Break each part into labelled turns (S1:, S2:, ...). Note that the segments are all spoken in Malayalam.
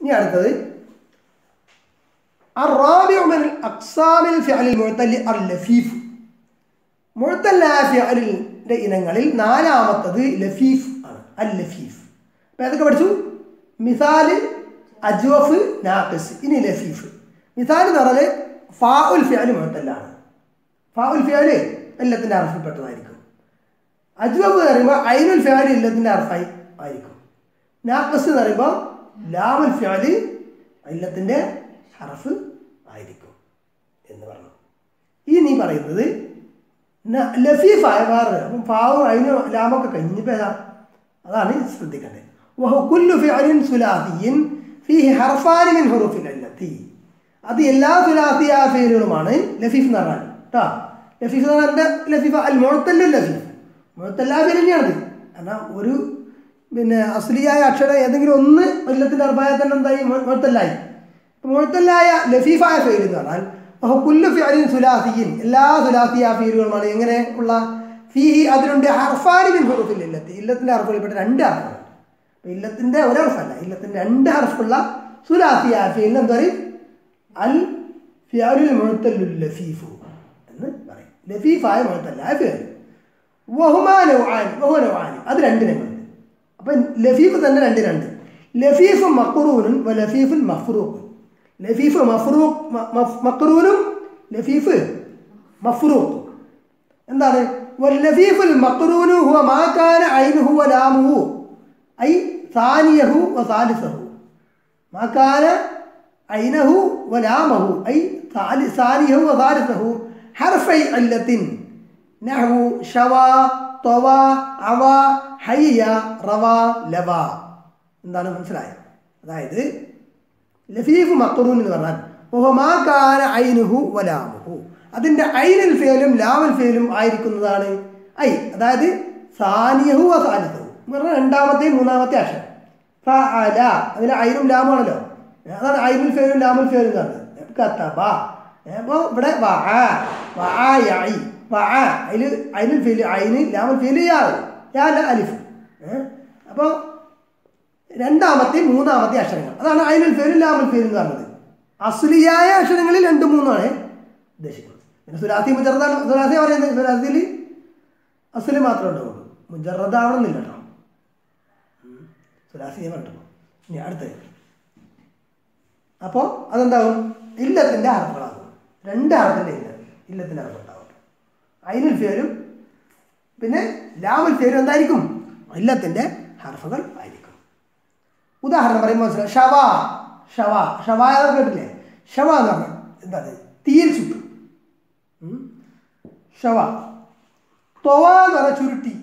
S1: ഇനി അടുത്തത് الرابع من أقسام الفعل المعتل اللفيف മുഴത്തല്ലായ ഫിഅലിൻ്റെ ഇനങ്ങളിൽ നാലാമത്തത് ലഫീഫ് ആണ് അൽ ലഫീഫ് അപ്പോൾ ഏതൊക്കെ പഠിച്ചു മിസാല് അജ്വഫ് നാഖിസ് ഇനി ലഫീഫ് മിസാൽ എന്ന് പറഞ്ഞാൽ ഫാ ഉൽ ഫിഅല് മുഴത്തല്ലാണ് ഫാ ഉൽ ഫിഅല് എല്ലാത്തിൻ്റെ അർഫിൽപ്പെട്ടതായിരിക്കും അജ്വബ് എന്ന് പറയുമ്പോൾ ഐനുൽ ഫിഅല് എല്ലാത്തിൻ്റെ അർഫായി ആയിരിക്കും നാഖിസ് എന്ന് പറയുമ്പോൾ ലാമുൽ ഫിഅല് എല്ലാത്തിൻ്റെ ഹറഫ് ആയിരിക്കും എന്ന് പറഞ്ഞു ഇനി പറയുന്നത് ന- ലഫീഫായ വേറെ അപ്പം ഫാവും അതിന് ലാമൊക്കെ കഴിഞ്ഞിപ്പോൾ ഏതാ അതാണ് ശ്രദ്ധിക്കേണ്ടത് വഹു കുല്ലു ഫിഅലിൻ സുലാസിയിൻ ഫീഹി ഹർഫാനി മിൻ ഹുറൂഫിൽ അല്ലത്തി അത് എല്ലാ സുലാസിയായ ഫീലുകളുമാണ് ലഫീഫ് എന്ന് പറഞ്ഞാൽ കേട്ടോ ലഫീഫ് എന്ന് പറഞ്ഞാൽ എന്താ ലഫീഫ് അൽ മുഴത്തല്ലു ലഫീഫ് മുഴത്തല്ലാ ഫീൽ തന്നെയാണത് കാരണം ഒരു പിന്നെ അസ്ലിയായ അക്ഷരം ഏതെങ്കിലും ഒന്ന് കൊല്ലത്തിൻ്റെ അർബായ തന്നെ എന്തായി മുഴത്തല്ലായി മുഴത്തല്ലായ ലഫീഫായ ഫെയിൽ എന്ന് പറഞ്ഞാൽ അഹോ കുല്ലു ഫിഅലിൻ സുലാസിയിൻ എല്ലാ സുലാസിയ ഫീലുകളുമാണ് എങ്ങനെ ഉള്ള ഫീഹി അതിലുണ്ട് ഹർഫാനി മിൻ ഹുറൂഫിൽ ഇല്ലത്തി ഇല്ലത്തിൻ്റെ ഹർഫുകളിൽപ്പെട്ട രണ്ട് ഹർഫുകൾ അപ്പോൾ ഇല്ലത്തിൻ്റെ ഒരർഫല്ല ഇല്ലത്തിൻ്റെ രണ്ട് ഹർഫുള്ള സുലാസിയ ഫീലിന് എന്താ പറയും അൽ ഫിയാലുൽ മുഴത്തല്ലുൽ ലഫീഫു എന്ന് പറയും ലഫീഫായ മുഴത്തല്ലായ ഫിയാൽ വഹുമാനവാൻ വഹുനവാൻ അത് രണ്ടിനുണ്ട് അപ്പം ലഫീഫ് തന്നെ രണ്ട് രണ്ട് ലഫീഫ് മക്റൂനും വ ലഫീഫുൻ മഫ്റൂഖും ലഫീഫ് മഫ്റൂഖ് മ- മഫ്- മക്റൂനും ലഫീഫ് മഫ്റൂഖും എന്താണ് വല്ലഫീഫുൽ മക്റൂനു ഹുവ മാ കാന ഐനുഹു വ ലാമുഹു ഐ സാനിയഹു വ സാലിസഹു ما كان عينه ولامه أي ثالث- ثانيه وثالثه حرفي علة نحو شوى طوى عوى حي റവ ലവ എന്താണ് മനസ്സിലായത് അതായത് ലഫീഫ് മക്റൂൻ എന്ന് പറഞ്ഞാൽ ഓഹമാ കാന ഐനുഹു വലാമുഹു അതിൻ്റെ ഐനുൽ ഫേലും ലാമുൽ ഫേലും ആയിരിക്കുന്നതാണ് ഐ അതായത് സാനിയഹു അസാലിസഹു എന്ന് പറഞ്ഞാൽ രണ്ടാമത്തെയും മൂന്നാമത്തെ അക്ഷരം ഫഅല അതിൽ ഐനും ലാമാണല്ലോ അതാണ് ഐനുൽ ഫേലും ലാമുൽ ഫേലും എന്ന് പറഞ്ഞത് കത്തബ അപ്പോൾ ഇവിടെ വഅ വഅയായി വഅ അതിൽ ഐനുൽ ഫേല് ഐന് ലാമുൽ ഫേല് യാ യാ അല്ല അലിഫ് അപ്പോൾ രണ്ടാമത്തെ മൂന്നാമത്തെ അക്ഷരങ്ങൾ അതാണ് ഐനുൽ ഫേലും ലാമുൽ ഫേലും എന്ന് പറഞ്ഞത് അസുലിയായ അക്ഷരങ്ങളിൽ രണ്ട് മൂന്നാണ് ഉദ്ദേശിക്കുന്നത് പിന്നെ സുലാസി മുജറദാണ് സുലാസി പറയുന്നത് സുലാസിയിൽ അസുല് മാത്രമേ ഉണ്ടാവുള്ളൂ മുജറദാവണമെന്നില്ല കേട്ടോ സുലാസിയെ പറഞ്ഞു ഇനി അടുത്തത് അപ്പോൾ അതെന്താവും ഇല്ലത്തിൻ്റെ ഹർഫുകളാകും രണ്ട് ഹർഫിൻ്റെ ഇല്ല ഇല്ലത്തിൻ്റെ ഹർഫ് ഉണ്ടാവും അതിനുൽ ഫേരും പിന്നെ ലാമുൽ ഫേരും എന്തായിരിക്കും ഇല്ലത്തിൻ്റെ ഹർഫുകൾ ആയിരിക്കും ഉദാഹരണം പറയുമ്പോൾ മനസ്സിലാവും ഷവ ഷവ ഷവ എന്നൊക്കെ കേട്ടില്ലേ ഷവ എന്ന് പറഞ്ഞാൽ എന്താണ് തീയിൽ ചുട്ടു ഉം. ഷവ തൊവ എന്ന് പറഞ്ഞാൽ ചുരുട്ടി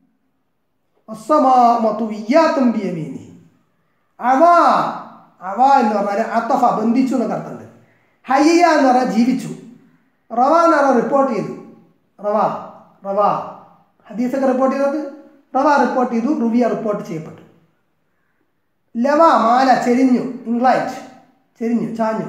S1: അസമാമത്തുയ്യാത്തും ബിയമീനി അവ അവ എന്ന് പറഞ്ഞാൽ അത്തഫ ബന്ധിച്ചു എന്നൊക്കെ അർത്ഥമുണ്ട് ഹയ്യ എന്ന് പറഞ്ഞാൽ ജീവിച്ചു റവ എന്ന് പറഞ്ഞാൽ റിപ്പോർട്ട് ചെയ്തു റവ റവ ഹദീസൊക്കെ റിപ്പോർട്ട് ചെയ്തത് റവ റിപ്പോർട്ട് ചെയ്തു റുവിയ റിപ്പോർട്ട് ചെയ്യപ്പെട്ടു ലവ മാല ചെരിഞ്ഞു ഇംഗ്ലൈറ്റ് ചെരിഞ്ഞു ചാഞ്ഞു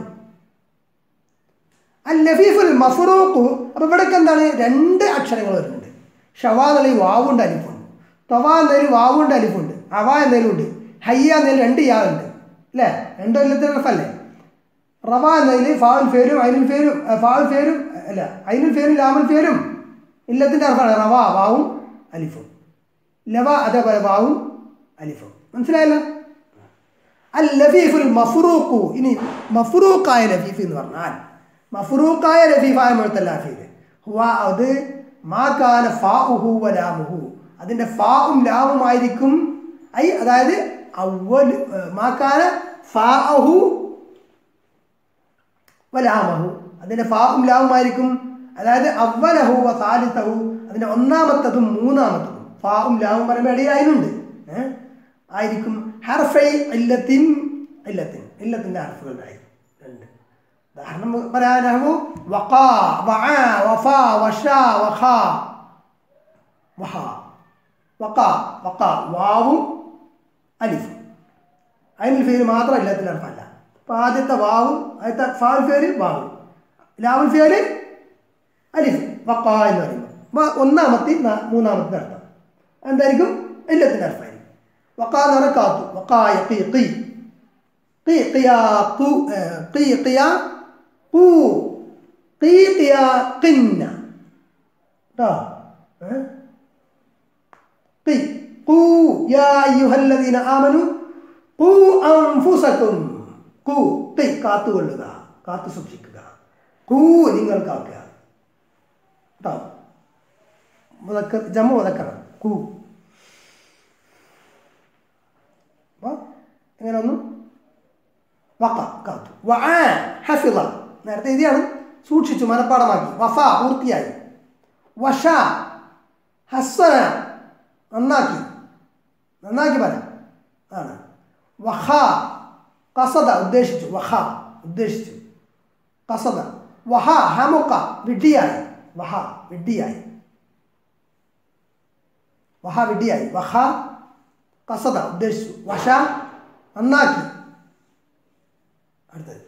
S1: അൽ ലഫീഫുൽ മഫറൂഖു അപ്പോൾ ഇവിടേക്ക് എന്താണ് രണ്ട് അക്ഷരങ്ങൾ വരുന്നുണ്ട് ഷവാ എന്നതിൽ വാവുണ്ട് അലിഫുണ്ട് തൊവ എന്നതിൽ വാവുണ്ട് അലിഫുണ്ട് അവ എന്നതിലും ഉണ്ട് ഹയ്യ എന്നതിൽ രണ്ട് യാ ഉണ്ട് അല്ലേ രണ്ട് കൊല്ലത്തിന് റഫല്ലേ റവ എന്നതിൽ ഫാവുൽ ഫേരും അയിനുൽ ഫേരും അഹ് ഫാവുൽ ഫേരും അല്ല അയിനുൽ ഫേരും ലാമുൽ ഫേരും ഇല്ലത്തിൻ്റെ അർത്ഥമാണ് റവ വാവും അലിഫും ലവ അതേപോലെ വാവും അലിഫും മനസ്സിലായല്ലോ അൽ ലഫീഫുൽ മഫ്റൂഖു ഇനി മഫ്റൂഖായ ലഫീഫ് എന്ന് പറഞ്ഞാൽ മഫ്റൂഖായ ലഫീഫായ മുഴത്തല്ലാഫീല് ഹുവ അത് മാ കാന ഫാഉഹു വലാമുഹു അതിൻ്റെ ഫാവും ലാമും ആയിരിക്കും ഐ അതായത് അവൽ മാ കാന ഫാഅഹു വലാമഹു അതിൻ്റെ ഫാവും ലാവുമായിരിക്കും അതായത് അവലഹു വ സാലിസഹു അതിൻ്റെ ഒന്നാമത്തതും മൂന്നാമത്തതും ഫാവും ലാവും പറയുമ്പോൾ ഇടയിൽ അതിനുണ്ട് ഏഹ് ആയിരിക്കും ഹർഫൈ ഇല്ലത്തിൻ ഇല്ലത്തിൻ ഇല്ലത്തിൻ്റെ ഹർഫുകളുണ്ടായി രണ്ട് ഉദാഹരണം പറയാനഹു വഖാ വഅ വഫാ വഷാ വഖാ വഹ വഖാ വഖാ വാവും അലിഫും അതിന് പേര് മാത്രം ഇല്ലത്തിൻ്റെ അർത്ഥമല്ല അപ്പോൾ ആദ്യത്തെ വാവും ആദ്യത്തെ ഫാൽ പേര് വാവും ലാവുൽ പേര് അലിഫ് വക്ക എന്ന് പറയുമ്പോൾ അപ്പോൾ ഒന്നാമത്തെ ന- മൂന്നാമത്തെ അർത്ഥം എന്തായിരിക്കും ഇല്ലത്തിൻ്റെ അർത്ഥമായിരിക്കും വക്ക എന്ന് പറഞ്ഞാൽ കാത്തു വക്ക യക്കി യക്കി قي قيا قو آه، قي قيا قو قي قيا قنا ട്ടോ ഏ? قي قو يا أيها الذين آمنوا قوا أنفسكم قو قي കാത്തുകൊള്ളുക കാത്തു സൂക്ഷിക്കുക കൂ നിങ്ങൾ കാക്കുക കേട്ടോ മുതക്ക ജമ്മ മുതക്കണം കൂ അപ്പൊ എങ്ങനെ ഒന്നും വക്ക കാത്തു വഅ ഹഫിള നേരത്തെ എഴുതിയാണ് സൂക്ഷിച്ചു മനഃപ്പാടമാക്കി വഫ പൂർത്തിയായി വഷ ഹസ്സന നന്നാക്കി നന്നാക്കി പറയാം ആണ് വഹ കസദ ഉദ്ദേശിച്ചു വഹ ഉദ്ദേശിച്ചു കസദ വഹ ഹമുക്ക വിഡ്ഢിയായി വഹ വിഡ്ഢിയായി വഹ വിഡ്ഢിയായി വഹ കസദ ഉദ്ദേശിച്ചു വശ നന്നാക്കി അടുത്തത്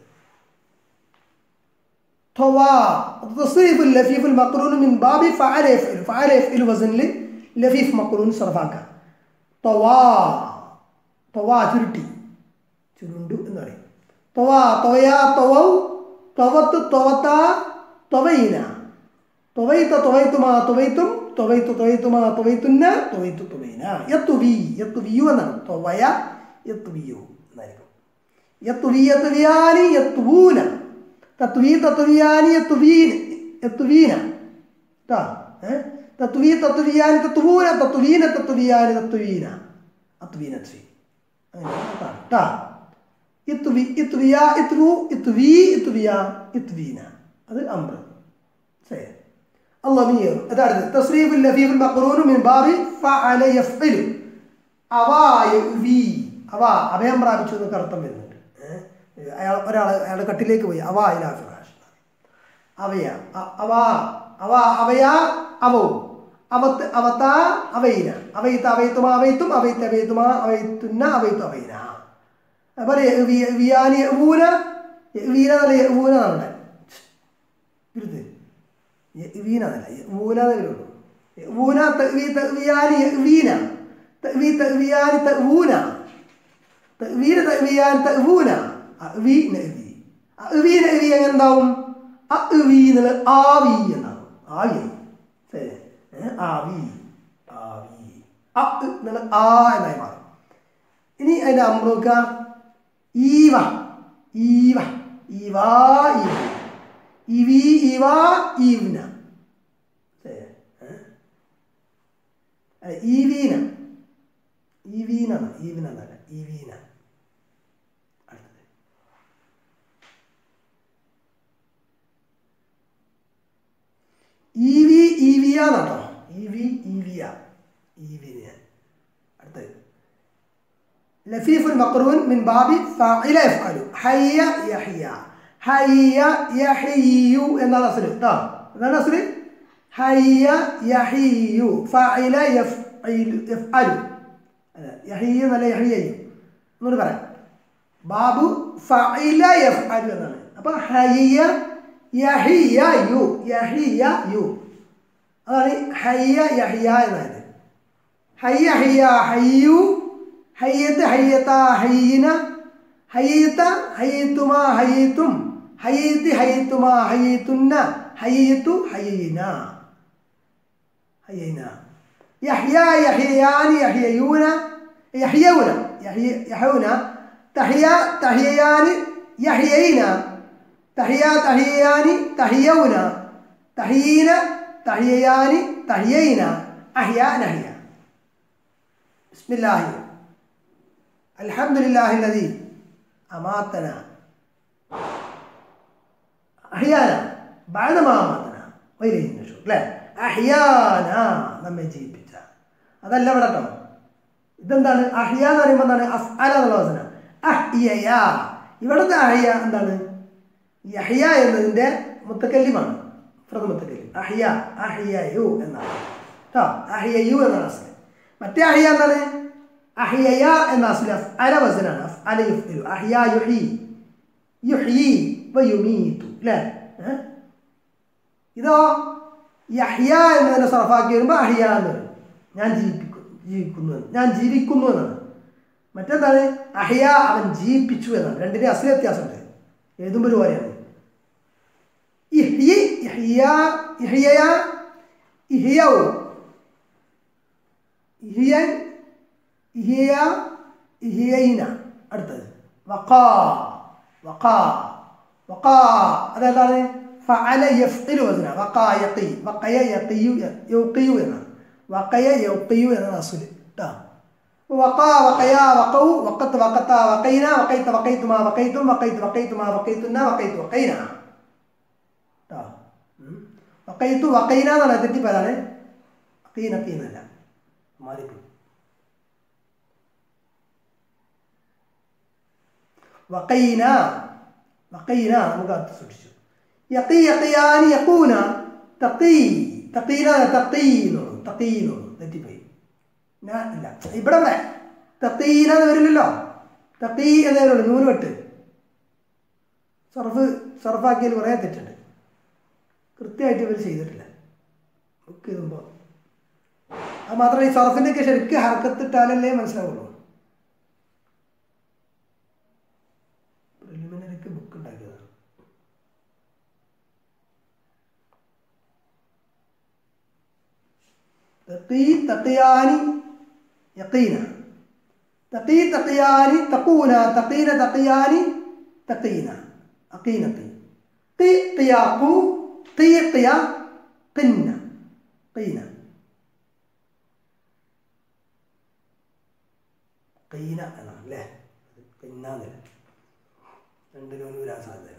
S1: طوى تصريف اللفيف المقرون من باب فعل يفعل فعل يفعل وزن لفيف مقرون صرفاക്ക طوى طوى ചുരുട്ടി ചുരുണ്ടു എന്ന് പറയും طوى طويا طووا طوت طوتا طوينا طويت طويتما طويتم طويت طويتما طويتن طويت طوينا يطوي يطوي എന്നാണ് طوയ يطويو എന്നായിരിക്കും يطوي يطويان يطوون തത്വീ തത്വീയാനി യത്വീൻ യത്വീന ട്ടാ ഏ തത്വീ തത്വീയാനി തത്വൂന തത്വീന തത്വീയാനി തത്വീന അത്വീന ത്വീ അങ്ങനെ ട്ടാ ഇത്വി ഇത്വിയ ഇത്വു ഇത്വീ ഇത്വിയ ഇത്വീന അത് അമ്ര ശരി اللمير أدارد تصريف اللفيف المقرون من باب فعل يفعل അവ വി അവ അഭയം പ്രാപിച്ചു എന്നൊക്കെ അർത്ഥം വരുന്നുണ്ട് ഏഹ്? അയാൾ ഒരാൾ അയാളുടെ കട്ടിലേക്ക് പോയി അവ ഇലാ ഫിറാഷ് അവയ അ- അവ അവ അവയ അവോ അവത്ത് അവത്ത അവയിന അവയിത്ത അവയത്തുമാ അവയത്തും അവയത്ത് അവയത്തുമാ അവയത്തുന്ന അവയത്തു അവയിന അതുപോലെ വി- വിയാനി ഊന വീന എന്നല്ല ഊന നമ്മുടെ വിരുദ്ധ വീന എന്നല്ല ഊന എന്നേ വരുള്ളൂ ഊന വിയാനി വീന വി വിയാനി ഊന വീന വിയാനി ഊന വി നവി വി നവി എങ്ങനെ ഉണ്ടാവും വി എന്നുള്ള ആവി എന്നാവും ആവി ശരി ഏ? ആവി ആവി അ എന്നുള്ള ആ എന്നായി മാറും ഇനി അതിൻ്റെ അമ്രോക്ക ഈവ ഈവ ഇവാ ഈവ ഇവി ഇവ ഈവ്ന ശരി ഏ? അല്ല, ഈവീന ഈവീന ഈവീന എന്നല്ല ഈവീന അടുത്തത് ഈവി ഈവിയ എന്നാട്ടോ ഈവി ഈവിയ ഈവിന അടുത്തത് ലഫീഫ് മക്രൂൻ മിൻ ബാബി ഫാഇല യഫ്അലു ഹയ്യ യഹ്യ ഹയ്യ യഹിയു എന്നാണ് അസ്ല് കേട്ടോ എന്താണ് അസ്ല് ഹയ്യ യഹിയു ഫാഇല യഫ്അലു യഫ്അലു അല്ല യഹിയു എന്നല്ല യഹിയു എന്നോട് പറയാം ബാബു ഫഇല യഫ്അലു എന്നാണ് അപ്പൊ ഹയ്യ യഹിയ യു യഹിയ യു അതാണ് ഹയ്യ യഹിയ എന്നായത് ഹയ്യ ഹയ്യ ഹയ്യു ഹയ്യത്ത് ഹയ്യത്ത ഹയ്യിന ഹയ്യത്ത ഹയ്യത്തുമാ ഹയ്യത്തും ഹയ്യത്തി ഹയ്യത്തുമാ ഹയ്യത്തുന്ന ഹയ്യത്തു ഹയ്യന ഹയ്യന യഹ്യ യഹ്യയാനി യഹ്യയൂന യഹ്യൗന യഹ്യ യഹൂന തഹ്യ തഹ്യയാനി യഹ്യൈന തഹ്യ തഹ്യയാനി തഹ്യൗന തഹ്യീന തഹ്യയാനി തഹ്യൈന അഹ്യ നഹ്യ بسم الله الحمد لله الذي أماتنا أحيانا بعدما أماتنا وإليه النشور لا أحيانا നമ്മെ ജീവിപ്പിച്ച അതല്ല ഇവിടെ കേട്ടോ ഇതെന്താണ് അഹ്യ എന്ന് പറയുമ്പോൾ എന്താണ് അഫ്അല എന്നുള്ള വസന അഹ്യയ ഇവിടുത്തെ അഹ്യ എന്താണ് യഹ്യ എന്നതിൻ്റെ മുത്തക്കല്ലിമാണ് പ്രഥമ മുത്തക്കല്ലിം അഹ്യ അഹ്യയു എന്നാണ് കേട്ടോ അഹ്യയു എന്നാണ് അസ്ല മറ്റേ അഹ്യ എന്താണ് അഹ്യയ എന്ന അസ്ല അല വസനാണ് അല യുഫ്ഇലു അഹ്യ യുഹി യുഹ്യി വയുമീതു അല്ലേ ഏ? ഇതോ യഹ്യ എന്നതിനെ സർഫാക്കി വരുമ്പോൾ അഹ്യ എന്ന് വരും ഞാൻ ജീവിപ്പിക്കും ജീവിക്കുന്നു എന്ന്. ഞാൻ ജീവിക്കുന്നു എന്നാണ് മറ്റെന്താണ് അഹിയ അവൻ ജീവിപ്പിച്ചു എന്നാണ് രണ്ടിൻ്റെ അസല വ്യത്യാസമുണ്ട് എഴുതുമ്പോൾ ഒരു പോലെയാണ് ഇഹ്യി ഇഹ്യ ഇഹ്യയ ഇഹ്യൗ ഇഹിയൻ ഇഹിയ ഇഹിയൈന അടുത്തത് വഖാ വഖാ വഖാ അതേതാണ് ഫഅല യഫ്ഇലു വസ്ന വഖാ യഖി വഖയ യഖിയു യൗഖിയു എന്നാണ് വഖയ യൗഖിയു എന്നാണ് അസുൽ കേട്ടോ വഖാ വഖയ വഖൗ വഖത്ത് വഖത്ത വഖൈന വഖൈത വഖൈതുമാ വഖൈതും വഖൈതു വഖൈതുമാ വഖൈതുന്ന വഖൈതു വഖൈന കേട്ടോ വഖൈതു വഖൈന എന്നാണ് തെറ്റിപ്പോയതാണ് വഖീന കീനല്ല മാറിപ്പോയി വഖൈന വഖൈന നമുക്ക് അർത്ഥം സൂക്ഷിച്ചു യഖി യഖിയാനി യഖൂന തഖീ തഖീന തഖീനു തഖീനു തെറ്റിപ്പോയി ഞാൻ ഇല്ല ഇവിടെ ഇവിടെ തഖീന എന്ന് വരില്ലല്ലോ തഖീ എന്നേ വരുള്ളൂ നൂല് വെട്ട് സർഫ് സർഫാക്കിയതിൽ കുറേ തെറ്റുണ്ട് കൃത്യമായിട്ട് ഇവർ ചെയ്തിട്ടില്ല ബുക്ക് ചെയ്തുമ്പോൾ അത് മാത്രമല്ല ഈ സർഫിൻ്റെ ഒക്കെ ശരിക്കും ഹർക്കത്തിട്ടാലല്ലേ മനസ്സിലാവുള്ളൂ പ്രിലിമിനറിക്ക് ബുക്ക് ഉണ്ടാക്കിയതാണ് തഖീ തഖിയാനി യഖീന തഖീ തഖിയാനി തഖൂന തഖീന തഖിയാനി തഖീന അഖീനത്തി ഖി ഖിയാഖു ഖി ഖിയ ഖിന്ന ഖീന ഖീന എന്നാണ് അല്ലേ ഖിന്നാന്നില്ല രണ്ടിനും വരാൻ സാധ്യതയില്ല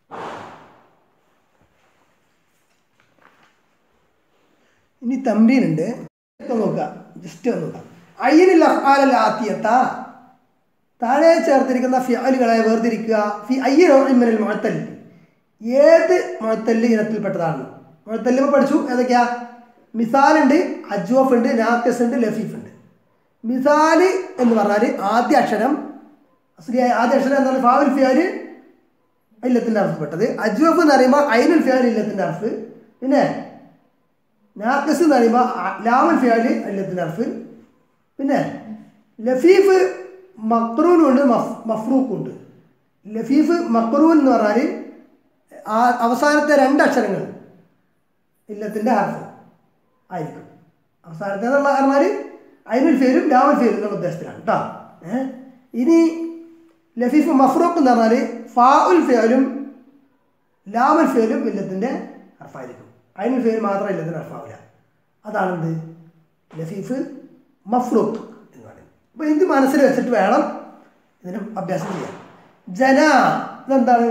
S1: ഇനി തമ്പീനുണ്ട് നോക്കുക ജസ്റ്റ് ഒന്ന് നോക്കാം അയ്യനിൽ അഫ്ആലൽ ആത്തിയത്ത താഴെ ചേർത്തിരിക്കുന്ന ഫിഅലുകളെ വേർതിരിക്കുക ഫി അയ്യനോമിനൽ മുഴത്തൽ ഏത് മുഴത്തല് ഇനത്തിൽപ്പെട്ടതാണ് മുഴത്തല്ലിമ പഠിച്ചു ഏതൊക്കെയാ മിസാലുണ്ട് അജ്വഫ് ഉണ്ട് നാക്കസ് ഉണ്ട് ലഫീഫ് ഉണ്ട് മിസാല് എന്ന് പറഞ്ഞാൽ ആദ്യ അക്ഷരം അസ്ലിയായ ആദ്യ അക്ഷരം എന്താണ് ഫാവുൽ ഫിയാല് ഇല്ലത്തിൻ്റെ അർഫപ്പെട്ടത് അജ്വഫ് എന്ന് പറയുമ്പോൾ ഐനുൽ ഫിയാൽ ഇല്ലത്തിൻ്റെ അർഫ് പിന്നെ നാക്കസ് എന്ന് പറയുമ്പോൾ ലാമുൽ ഫിയാൽ ഇല്ലത്തിൻ്റെ അർഫ് പിന്നെ ലഫീഫ് മക്രൂനും ഉണ്ട് മഫ് മഫ്രൂഖും ഉണ്ട് ലഫീഫ് മക്രൂൻ എന്ന് പറഞ്ഞാൽ ആ അവസാനത്തെ രണ്ട് അക്ഷരങ്ങൾ ഇല്ലത്തിൻ്റെ ഹർഫ് ആയിരിക്കും അവസാനത്തെ എന്നുള്ള പറഞ്ഞാൽ അതിനൊരു ഫേരും ലാമൽ ഫേരും എന്നുള്ള ഉദ്ദേശത്തിലാണ് കേട്ടോ ഏഹ് ഇനി ലഫീഫ് മഫ്രൂഖ് എന്ന് പറഞ്ഞാൽ ഫാ ഉൽ ഫേലും ലാമൽ ഫേലും ഇല്ലത്തിൻ്റെ ഹർഫായിരിക്കും അതിനൊരു ഫേര് മാത്രം ഇല്ലത്തിൻ്റെ ഹർഫാവില്ല അതാണെന്ത് ലഫീഫ് മഫ്രൂഖ് എന്ന് പറയുന്നത് അപ്പോൾ ഇത് മനസ്സിൽ വെച്ചിട്ട് വേണം ഇതിന് അഭ്യാസം ചെയ്യാൻ ജന ഇതെന്താണ്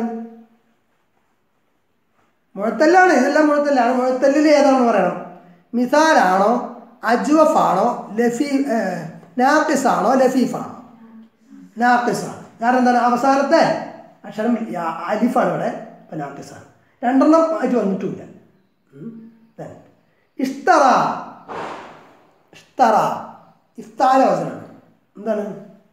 S1: മുഴത്തല്ലാണ് ഇതെല്ലാം മുഴത്തല്ലാണ് മുഴത്തല്ലിൽ ഏതാണെന്ന് പറയണം മിസാലാണോ അജ്വഫാണോ ലഫീ നാക്കിസ് ആണോ ലഫീഫാണോ നാക്കിസ് ആണ് കാരണം എന്താണ് അവസാനത്തെ അക്ഷരം യാ- അലിഫാണ് ഇവിടെ അപ്പം നാക്കിസാണ് രണ്ടെണ്ണം ആയിട്ട് വന്നിട്ടുമില്ല ഉം. Then, ഇഷ്തറ ഇഷ്തറ ഇഫ്താല വചനാണ് എന്താണ്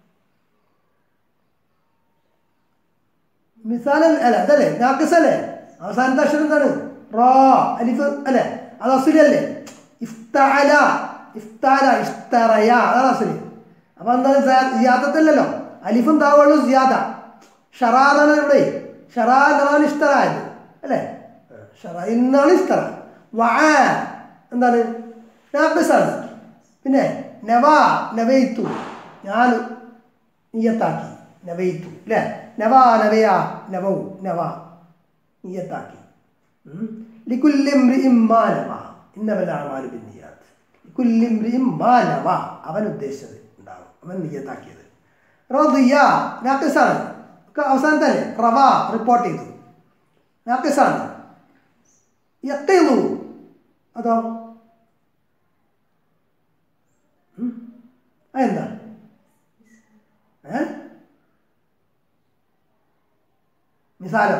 S1: മിസാൽ അല്ല അതല്ലേ നാക്കിസ് അല്ലേ അവസാനത്തെ അക്ഷരം എന്താണ് റോ അലിഫ് അല്ലേ അത് അസുലല്ലേ ഇഫ്താല ഇഫ്താല ഇഷ്തറയ അതാണ് അസുല് അപ്പൊ എന്താണ് സിയാദത്തല്ലല്ലോ അലിഫും താവുള്ളൂ സിയാദ ഷറാ എന്നാണ് ഇവിടെ ഷറാ എന്നാണ് ഇഷ്ടറായത് അല്ലേ ഷറ ഇന്നാണ് ഇഷ്ടറ വാ എന്താണ് നാക്കിസാണ് പിന്നെ നവാ നവയിത്തു ഞാൻ നിയത്താക്കി നവയിത്തു അല്ലേ നവാ നവയാ നവൗ നവ നിയത്താക്കി ഉം. ലിക്കുല്ലി ഇംറിഇം മാ നവ ഇന്നമൽ അഅ്മാലു ബിന്നിയാത്ത് ലിക്കുല്ലി ഇംറിഇം മാ നവ അവൻ ഉദ്ദേശിച്ചത് ഉണ്ടാവും അവൻ നിയത്താക്കിയത് റദിയ നാക്കിസാണ് ഒക്കെ അവസാനത്തല്ലേ റവ റിപ്പോർട്ട് ചെയ്തു നാക്കിസാണ് യക്കീതു അതോ ഉം. അതെന്താ ഏ മിസാലോ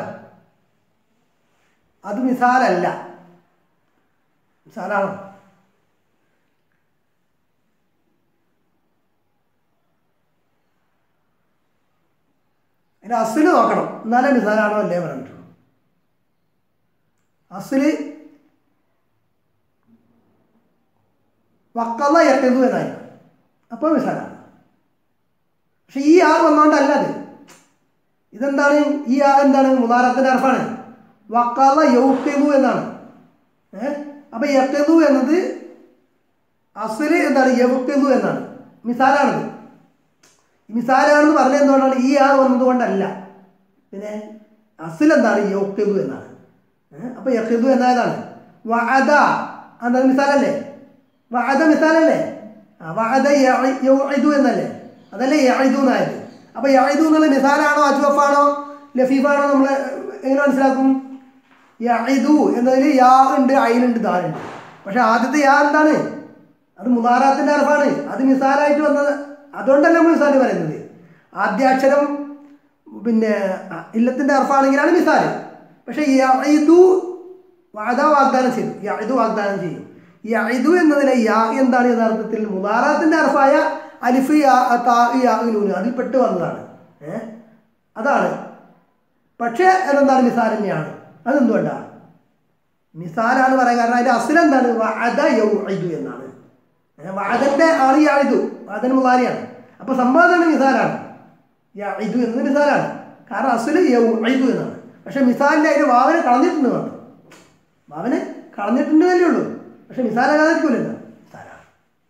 S1: അത് മിസാലല്ല മിസാലാണോ അതിന്റെ അസില് നോക്കണം എന്നാലേ മിസാലാണോ അല്ലേ പറഞ്ഞിട്ടുള്ളൂ അസില് വക്കത എത്തതു എന്നായിരിക്കും അപ്പോൾ മിസാലാണ് പക്ഷെ ഈ ആ വന്നുകൊണ്ടല്ല അത് ഇതെന്താണ് ഈ ആ എന്താണ് മുതാരത്തിന്റെ അർഫാണ് വക്കാല യൗക്കിതു എന്നാണ് ഏഹ് അപ്പൊ യക്കിതു എന്നത് അസുല് എന്താണ് യൗക്കിതു എന്നാണ് മിസാലാണത് മിസാലാണെന്ന് പറഞ്ഞ എന്തുകൊണ്ടാണ് ഈ ആ വന്നതുകൊണ്ടല്ല പിന്നെ അസുൽ എന്താണ് യൗക്കിതു എന്നാണ് ഏഹ് അപ്പൊ യക്കിതു എന്നതാണ് വഅദ എന്താണ് മിസാലല്ലേ വഅദ മിസാലല്ലേ ആ വഅദ യഇ- യൗഇദു എന്നല്ലേ അതല്ലേ യഇദു എന്നായത് അപ്പൊ യഇദു എന്നുള്ള മിസാലാണോ അജ്വഫാണോ ലഫീഫാണോ നമ്മൾ എങ്ങനെ മനസ്സിലാക്കും യഇദു എന്നതിൽ യാ ഉണ്ട് അയിനുണ്ട് ദാലുണ്ട് പക്ഷെ ആദ്യത്തെ യാ എന്താണ് അത് മുതാറാത്തിന്റെ അർഫാണ് അത് മിസാലായിട്ട് വന്നത് അതുകൊണ്ടല്ല നമ്മൾ മിസാല് പറയുന്നത് ആദ്യാക്ഷരം പിന്നെ അ- ഇല്ലത്തിന്റെ അർഫാണെങ്കിലാണ് മിസാല് പക്ഷെ യഇദു വാദ വാഗ്ദാനം ചെയ്യും യഇദു വാഗ്ദാനം ചെയ്യും യഇദു എന്നതിലെ യാ എന്താണ് യഥാർത്ഥത്തിൽ മുതാറാത്തിന്റെ അർഫായ അലിഫ് യാ താ യാ നൂന് അതിൽ പെട്ട് വന്നതാണ് ഏഹ് അതാണ് പക്ഷേ അതെന്താണ് മിസാൽ തന്നെയാണ് അതെന്തുകൊണ്ടാണ് മിസാലാണ് പറയാൻ കാരണം അതിന്റെ അസുല എന്താണ് വഅദ യൗഇദു എന്നാണ് ഏ, വഅദന്റെ ആള് യാഇദു വഅദൻ മുതാരിയാണ് അപ്പൊ സംവാദമാണ് മിസാലാണ് യാഇദു എന്നത് മിസാലാണ് കാരണം അസുല് യൗഇദു എന്നാണ് പക്ഷെ മിസാലിന്റെ അതിന് വാവനെ കളഞ്ഞിട്ടുണ്ട് മാത്രം വാവനെ കളഞ്ഞിട്ടുണ്ടെന്നല്ലേ ഉള്ളൂ പക്ഷെ മിസാലാകാതിരിക്കൂലല്ലോ മിസാലാണ്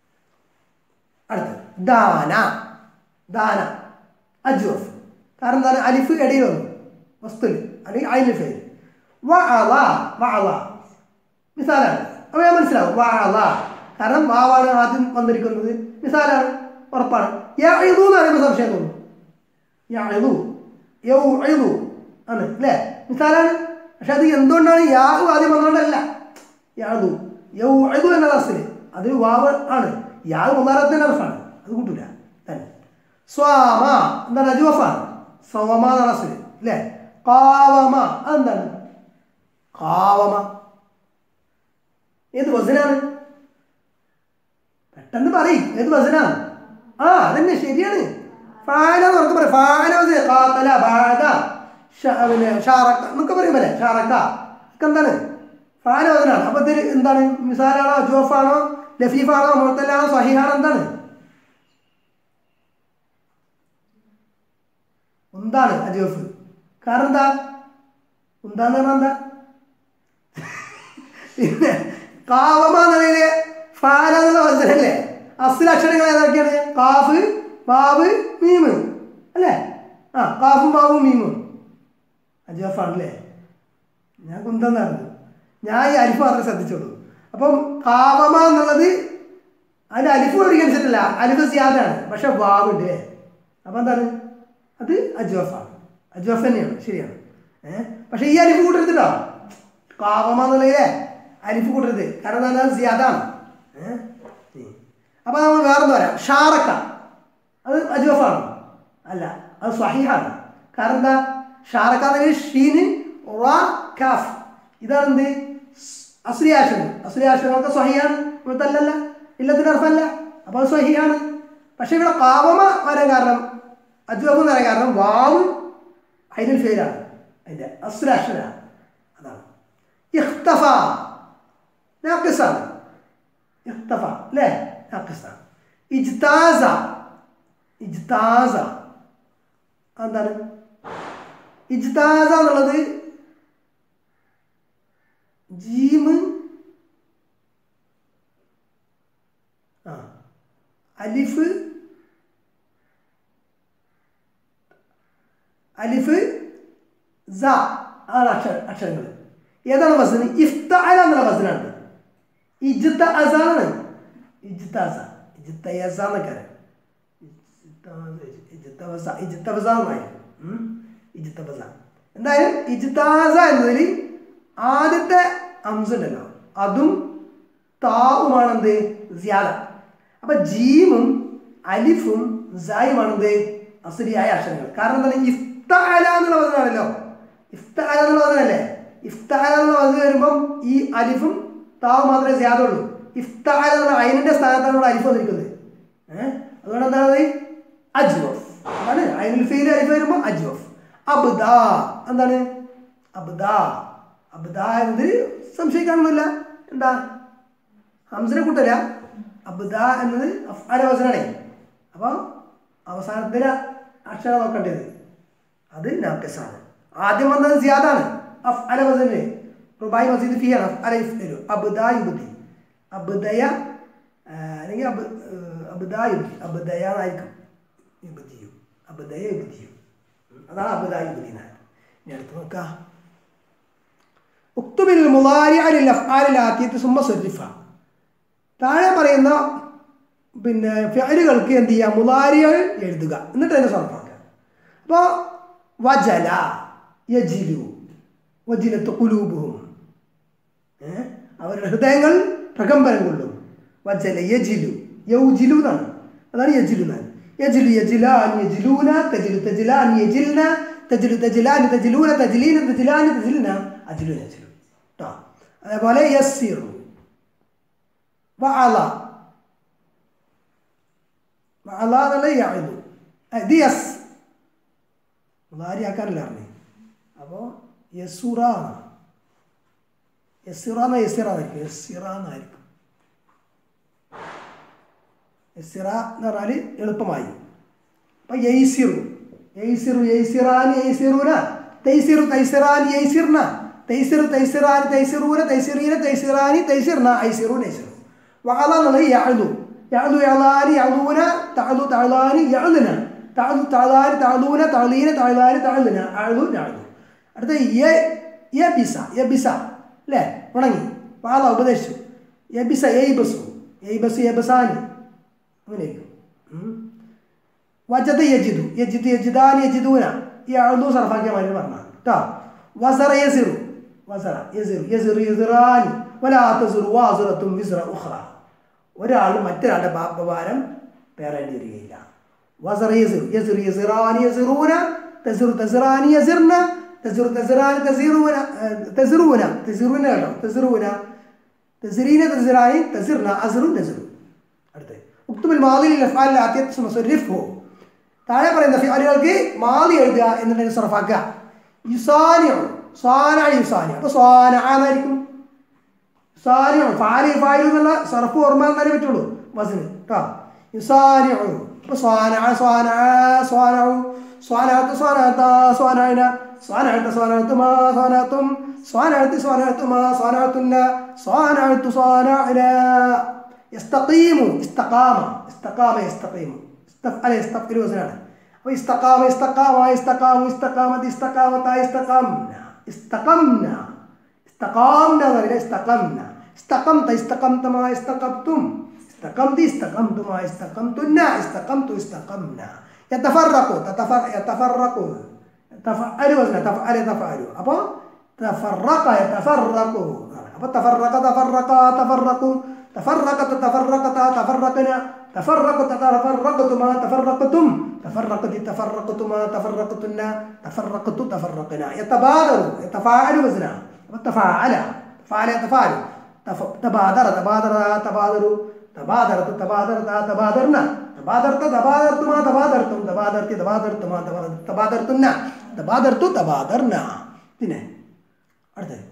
S1: അടുത്തത് ദാന ദാന അജ്വഫ് കാരണം എന്താണ് അലിഫ് ഇടയിൽ വന്നു വസ്തുല് അല്ലെങ്കിൽ അലിഫ് വഅള വഅള മിസാലാണ് അപ്പോൾ ഞാൻ മനസ്സിലാവും വഅള കാരണം വാവാണ് ആദ്യം വന്നിരിക്കുന്നത് മിസാലാണ് ഉറപ്പാണ് യഇദു എന്ന് പറയുമ്പോൾ സംശയം തോന്നും യഇദു യൗഇദു ആണ് അല്ലേ മിസാലാണ് പക്ഷെ അത് എന്തുകൊണ്ടാണ് യാഹു ആദ്യം വന്നുകൊണ്ടല്ല യാഹു യൗഇദു എന്ന അസില് അത് വാവ് ആണ് യാഹു മുതാരത്തിന്റെ അർഫാണ് അത് കൂട്ടൂല തന്നെ സ്വാമ എന്താണ് അജുവഫാണ് സ്വമ എന്നാണ് അസില് അല്ലേ കാവമ അതെന്താണ് കാവമ ഏത് വസനാണ് പെട്ടെന്ന് പറയും ഏത് വസനാണ് ആ അതന്നെ ശരിയാണ് ഫാല എന്ന് ഉറക്കെ പറയും ഫാല വസന കാത്തല ബാധ ഷ- പിന്നെ ഷാറക്ക എന്നൊക്കെ പറയും പോലെ ഷാറക്ക ഒക്കെ എന്താണ് ഫാല വസനാണ് അപ്പൊ ഇതിൽ എന്താണ് മിസാലാണോ ജോഫാണോ ലഫീഫാണോ മുഴത്തല്ലാണോ സഹിഹാണോ എന്താണ് എന്താണ് അജോഫ് കാരണം എന്താ എന്താന്ന് പറഞ്ഞാൽ എന്താ പിന്നെ കാവമ എന്നതില് ഫാല എന്നുള്ള വചനല്ലേ അസുല അക്ഷരങ്ങൾ ഏതൊക്കെയാണ് കാഫ് വാവ് മീമ് അല്ലേ ആ കാഫും വാവും മീമും അജോഫാണല്ലേ ഞാൻ കുന്തെന്നായിരുന്നു ഞാൻ ഈ അരിഫ് മാത്രമേ ശ്രദ്ധിച്ചുള്ളൂ അപ്പം കാവമ എന്നുള്ളത് അതിൻ്റെ അലിഫ് പരിഗണിച്ചിട്ടില്ല അലിഫ് സിയാദാണ് പക്ഷെ വാവ് ഉണ്ട് അല്ലേ അപ്പം എന്താണ് അത് അജ്വഫാണ് അജ്വഫ് തന്നെയാണ് ശരിയാണ് ഏഹ് പക്ഷെ ഈ അലിഫ് കൂട്ടരുത്തിട്ടോ കാവമ എന്നുള്ളതിലെ അലിഫ് കൂട്ടരുത് കാരണം എന്താണ് അത് സിയാദാണ് ഏഹ് അപ്പം നമ്മൾ വേറെന്താ പറയാം ഷാറക്ക അത് അജ്വഫാണ് അല്ല അത് സ്വഹീഹാണ് കാരണം എന്താ ഷാറക്ക എന്ന ഷീന് റാ കാഫ് ഇതാണ് എന്ത് അസുരിയാശനം അസുരിയാശനമൊക്കെ സ്വഹിയാണ് ഇവിടുത്തല്ലല്ല ഇല്ലത്തിൻ്റെ അർത്ഥമല്ല അപ്പോൾ അത് സ്വഹിയാണ് പക്ഷേ ഇവിടെ കാവമ വരാൻ കാരണം അജ്വഫ് എന്ന് പറയാൻ കാരണം വാവ് അതിന് ഫെയിലാണ് അതിൻ്റെ അസുരാക്ഷരാണ് അതാണ് ഇഖ്തഫ നാക്കിസാണ് ഇഖ്തഫ അല്ലേ നാക്കിസാണ് ഇജ്താസ ഇജ്താസ എന്താണ് ഇജ്താസ എന്നുള്ളത് ജീമ് ആ അലിഫ് അലിഫ് സ ആണ് അക്ഷര അക്ഷരങ്ങൾ ഏതാണ് വസന് ഇഫ്താല എന്നുള്ള വസനാണ് ഇജ്ത അസാണ് ഇജ്താസ ഇജ്തയസ എന്നൊക്കെ അറിയാം ഇജ്തവസ ഇജ്തവസ എന്നായിരുന്നു ഉം. ഇജ്തവസ എന്തായാലും ഇജ്താസ എന്നതിൽ ആദ്യത്തെ അംശം ഉണ്ടല്ലോ അതും താവുമാണ് എന്ത് സിയാദ അപ്പൊ ജീമും അലിഫും സായുമാണ് എന്ത് അസുരിയായ അക്ഷരങ്ങൾ കാരണം എന്താണ് ഇഫ്താല എന്നുള്ള വചനമാണല്ലോ ഇഫ്താല എന്നുള്ള വചനല്ലേ ഇഫ്താല എന്നുള്ള വചനം വരുമ്പം ഈ അലിഫും താവ് മാത്രമേ സിയാദ ഉള്ളൂ ഇഫ്താല എന്നുള്ള അയിനിന്റെ സ്ഥാനത്താണ് ഇവിടെ അലിഫ് വന്നിരിക്കുന്നത് ഏഹ് അതുകൊണ്ട് എന്താണ് അജ്വഫ് അതാണ് അയിനുൽ ഫീൽ അലിഫ് വരുമ്പോൾ അജ്വഫ് അബ്ദ എന്താണ് അബ്ദ അബ്ദ എന്നതിൽ സംശയിക്കാനൊന്നുമില്ല എന്താ ഹംസിനെ കൂട്ടല്ല അബ്ദ എന്നത് അഫ്ആല വസനാണേ അപ്പോൾ അവസാനത്തിലെ അക്ഷരം നോക്കേണ്ടത് അത് നാക്കസാണ് ആദ്യം വന്നത് സിയാദാണ് അഫ് അല വസന് റുബായി മസീദ് ഫി ആണ് അഫ് അല ഇഫ്ലു അബ്ദാ യുബ്ദി അബ്ദയ ആ, അല്ലെങ്കിൽ അബ് അബ്ദാ യുബ്ദി അബ്ദയ എന്നായിരിക്കും യുബ്ദിയു അബ്ദയ യുബ്ദിയു അതാണ് അബ്ദാ യുബ്ദി എന്നാണ് ഇനി അടുത്ത് നോക്കാം ഉക്തുബിൽ മുലാരി അലിൽ അഫ്ആലിൽ ആത്തിയത്ത് സുമ്മ സുരിഫ താഴെ പറയുന്ന പിന്നെ ഫിഅലുകൾക്ക് എന്ത് ചെയ്യുക മുലാരികൾ എഴുതുക എന്നിട്ട് അതിനെ സർഫാക്കുക അപ്പോൾ വജല യജിലു വജിലത്ത് കുലൂബുഹും ഏ? അവരുടെ ഹൃദയങ്ങൾ പ്രകമ്പനം കൊള്ളും വജല യജിലു യൗജിലു എന്നാണ് അതാണ് യജിലു എന്നാണ് യജിലു യജിലാൻ യജിലൂന തജിലു തജിലാൻ യജിൽന തജിലു തജിലാൻ തജിലൂന തജിലീന തജിലാൻ തജിൽന അജിലു യജിലു കേട്ടോ അതേപോലെ യസ്സിറു വഅല വഅല എന്നുള്ള യഅദു ഇത് യസ് മുതാരിയാക്കാനല്ല അറിഞ്ഞേ അപ്പോൾ യസുറ യസിറ എന്ന യസിറ എന്നായിരിക്കും യസിറ എന്നായിരിക്കും യസിറ എന്ന് പറഞ്ഞാൽ എളുപ്പമായി അപ്പം യൈസിറു യൈസിറു യൈസിറാനി യൈസിറൂന തൈസിറു തൈസിറാനി യൈസിർന തൈസിറു തൈസിറാനി തൈസിറൂന തൈസിറീന തൈസിറാനി തൈസിർന ഐസിറു നൈസിറു വഅല എന്നുള്ളത് യഅലു യഅലു യഅലാനി യഅലൂന തഅലു തഅലാനി യഅലുന തഅലു തഅലാനി തഅലൂന തഅലീന തഅലാനി തഅലുന അഅലു നഅലു അടുത്ത യ യബിസ യബിസ അല്ലേ ഉണങ്ങി വാള ഉപദേശിച്ചു യബിസ യൈബസു യൈബസു യബസാനി അങ്ങനെയായിരിക്കും ഉം. വജദ യജിദു യജിദ് യജിദാൻ യജിദൂന ഈ അഴുതു സർഫാക്കിയ മാതിരി പറഞ്ഞാണ് കേട്ടോ വസറ യസിറു വസറ യസിറു യസിറു യസിറാനി വലാ തസിറു വാസിറത്തും വിസ്റ ഉഖ്റ ഒരാൾ മറ്റൊരാളുടെ പാപഭാരം പേറേണ്ടി വരികയില്ല വസറ യസിറു യസിറു യസിറാനി യസിറൂന തസിറു തസിറാനി യസിർന തസിറു തസിറാനി തസിറൂന ഏഹ്, തസിറൂന തസിറൂന കേട്ടോ തസിറൂന തസിറീന തസിറാനി തസിർന അസിറു തസിറു അടുത്ത് ഉക്തുബിൽ മാലിൽ അഫ്ആലിൽ ആദ്യത്തെ മുസരിഫു താഴെ പറയുന്ന ഫിഅലുകൾക്ക് മാലി എഴുതുക എന്നുണ്ടെങ്കിൽ സർഫാക്കുക യുസാനിയോ സ്വാന യുസാനിയോ അപ്പോൾ സ്വാന എന്നായിരിക്കും യുസാനിയോ ഫാലി ഫാലു എന്നുള്ള സർഫ് ഓർമ്മ എന്നാലേ പറ്റുള്ളൂ ബസ്സിന് കേട്ടോ യുസാനിയോ അപ്പോൾ സ്വാന സ്വാന സ്വാനു സ്വാനാത്ത് സ്വാനാത്ത സ്വാനായന സ്വാനാത്ത സ്വാനാത്തുമാ സ്വാനാത്തും സ്വാനാത്തി സ്വാനാത്തുമാ സ്വാനാത്തുന്ന സ്വാനാത്തു സ്വാനായന يستقيم استقام استقام يستقيم استفعل يستفعل وزنانا واستقام استقام استقام استقامت استقامتا استقمنا استقمنا استقامنا ولا استقمنا استقمت استقمت ما استقمتم استقمت استقمت ما استقمتنا استقمت استقمنا يتفرق تتفرق يتفرق تفعل وزن تفعل تفعل أبا تفرق يتفرق أبا تفرق تفرق تفرقوا تفرقت تفرقتا تفرقنا تفرقت تفرقتما تفرقتم تفرقت تفرقتما تفرقتنا تفرقت تفرقنا يتبادر يتفاعل وزنا وتفاعل تفاعل يتفاعل تف- تبادر تبادر تبادروا تبادرت تبادرت تبادرنا تبادرت تبادرتما تبادرتم تبادرت تبادرتما تبادرت تبادرتنا تبادرت تبادرنا പിന്നെ അടുത്തത്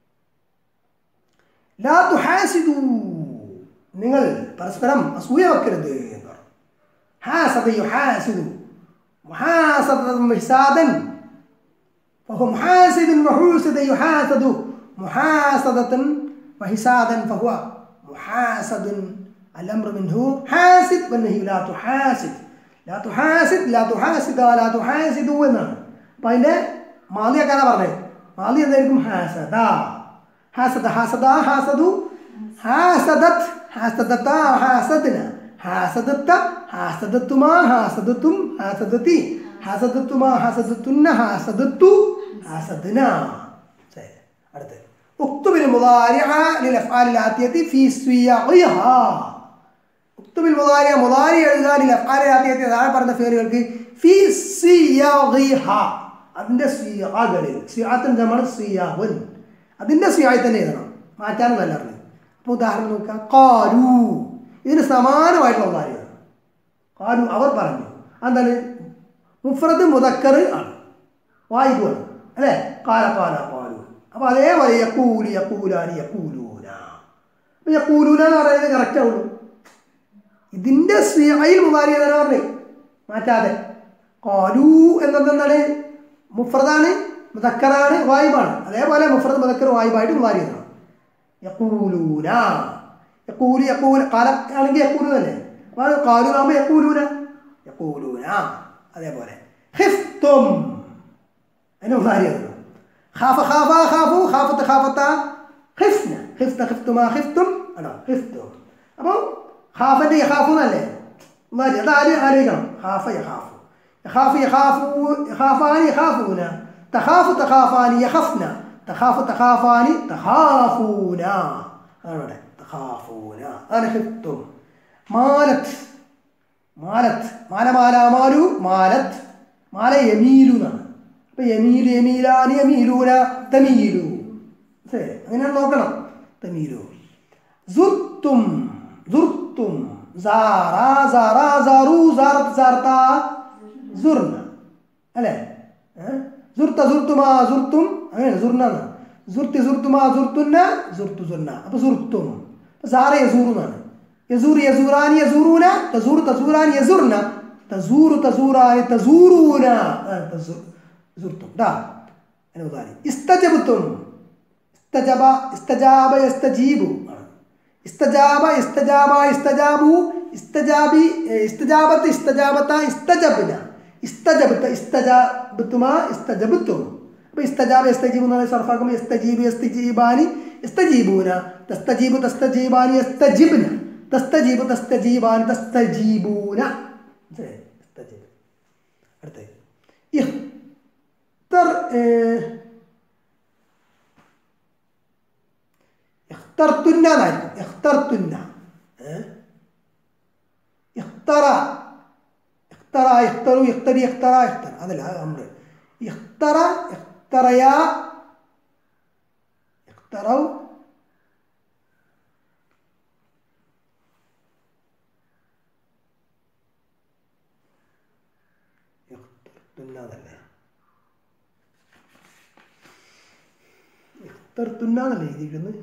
S1: ലാ തുഹാസിദു നിങ്ങൾ പരസ്പരം അസൂയ വെക്കരുത് എന്ന് പറഞ്ഞു ഹാസദ യുഹാസിദു മുഹാസദ മിഹ്സാദൻ فهو محاسد وحوسد يحاسد محاسدة وحسادا فهو محاسد الأمر منه حاسد والنهي لا تحاسد لا تحاسد لا تحاسد ولا تحاسد എന്നാണ് അപ്പം അതിൻ്റെ മാലിയൊക്കെയാണ് പറഞ്ഞത് മാലി എന്തായിരിക്കും ഹാസദ ഹാസദ ഹാസദ ഹാസദു ഹാസദത് ഹാസദത്ത ഹാസദിന ഹാസദത്ത ഹാസദത്തുമാ ഹാസദത്തും ഹാസദത്തി ഹാസദത്തുമാ ഹാസദത്തുന്ന ഹാസദത്തു ഹാസദിന ശരി അടുത്ത് اكتب المضارع للافعال الاتيه في صيغها اكتب المضارع مضارع എഴുതുക للافعال الاتيه താഴെ പറഞ്ഞ ഫേലുകൾക്ക് في صيغها അതിന്റെ സിയാകളിൽ സിയാത്തിന് നമ്മൾ സിയാവൻ അതിന്റെ സിയായി തന്നെ എഴുതണം മാറ്റാനും നല്ല അറിഞ്ഞു അപ്പോൾ ഉദാഹരണം നോക്കുക കാലു ഇതിന് സമാനമായിട്ടുള്ള ഉദാഹരണം കാലു അവർ പറഞ്ഞു എന്താണ് മുഫ്രദ് മുതക്കർ ആണ് വായിക്കുവാണ് അല്ലേ കാല കാല കാലു അപ്പോൾ അതേപോലെ യക്കൂലി യക്കൂലാനി യക്കൂലൂന അപ്പോൾ യക്കൂലൂന എന്ന് പറയുന്നത് കറക്റ്റ് ആവുള്ളൂ ഇതിൻ്റെ സിയായിൽ മുതാരി എന്നാണ് പറഞ്ഞത് മാറ്റാതെ കാലു എന്നതെന്താണ് മുഫ്രദാണ് മുതക്കറാണ് വായിബാണ് അതേപോലെ മുഫ്രദ് മുതക്കർ വായിബായിട്ട് മാറിയതാണ് യക്കൂലൂന യക്കൂലു യക്കൂല കാല ആണെങ്കിൽ യക്കൂലു തന്നെ അപ്പോൾ കാലു ആകുമ്പോൾ യക്കൂലൂന യക്കൂലൂന അതേപോലെ ഹിഫ്തും അതിന് മാറിയതാണ് ഖാഫ ഖാഫ ഖാഫു ഖാഫത്ത് ഖാഫത്ത ഖിഫ്ന ഖിഫ്ത ഖിഫ്തുമാ ഖിഫ്തും ആണോ ഖിഫ്തും അപ്പോൾ ഖാഫൻ്റെ യഖാഫു എന്നല്ലേ മാറി അത് ആര് ആലോചിക്കണം ഖാഫ യഖാഫു യഖാഫു യഖാഫു യഖാഫാനി യഖാഫൂന തഖാഫു തഖാഫാനി യഖഫ്ന തഖാഫു തഖാഫാനി തഖാഫൂന അതാണ് ഇവിടെ തഖാഫൂന അതാണ് ഖിഫ്തും മാലത്ത് മാലത്ത് മാല മാല മാലു മാലത്ത് മാല യമീലു എന്നാണ് അപ്പൊ യമീലു യമീലാനി യമീലൂന തമീലു ശരി അങ്ങനെയാണ് നോക്കണം തമീലു സുർത്തും സുർത്തും സാറ സാറ സാറു സാറത്ത് സാർത്ത സുർന അല്ലേ സുർത്ത സുർത്തുമാ സുർത്തും അങ്ങനെ സുർനാണ് സുർത്തി സുർത്തുമാ സുർത്തുന്ന സുർത്തു സുർന അപ്പൊ സുർത്തും സാറ യസൂർ എന്നാണ് യസൂർ യസൂറാനി യസൂറൂന തസൂർ തസൂറാനി യസൂർന തസൂറു തസൂറാനി തസൂറൂന സുർത്തും ടാ അനുദാനി ഇസ്തജബത്തും ഇസ്തജബ ഇസ്തജാബ യസ്തജീബു ആണ് ഇസ്തജാബ ഇസ്തജാബ ഇസ്തജാബു ഇസ്തജാബി ഇസ്തജാബത്ത് ഇസ്തജാബത്ത ഇസ്തജബ്ന ഇസ്തജബത്ത് ഇസ്തജാബത്തുമാ ഇസ്തജബത്തും അപ്പോൾ ഇസ്തജാബ ഇസ്തജീബു എന്ന് സർഫാക്കുമ്പോൾ ഇസ്തജീബ് ഇസ്തജീബാനി ഇസ്തജീബൂന തസ്തജീബു തസ്തജീബാനി ഇസ്തജിബ്ന തസ്തജീബു തസ്തജീബാനി തസ്തജീബൂന മനസ്സിലായോ? ഇസ്തജീബ് അടുത്തത് ഇഖ്തർ ഇഖ്തർത്തുന്ന എന്നായിരിക്കും ഇഖ്തർത്തുന്ന ഇഖ്തറ ഇഖ്തറ ഇഖ്തറു ഇഖ്തരി ഇഖ്തറ ഇഖ്തറ അതല്ല അത് നമ്മൾ ഇഖ്തറ ഇഖ്തറയ ഇഖ്തറൗ ഇഖ്തർത്തുന്ന അതല്ലേ ഇഖ്തർത്തുന്ന എന്നല്ലേ എഴുതിയിരിക്കുന്നത്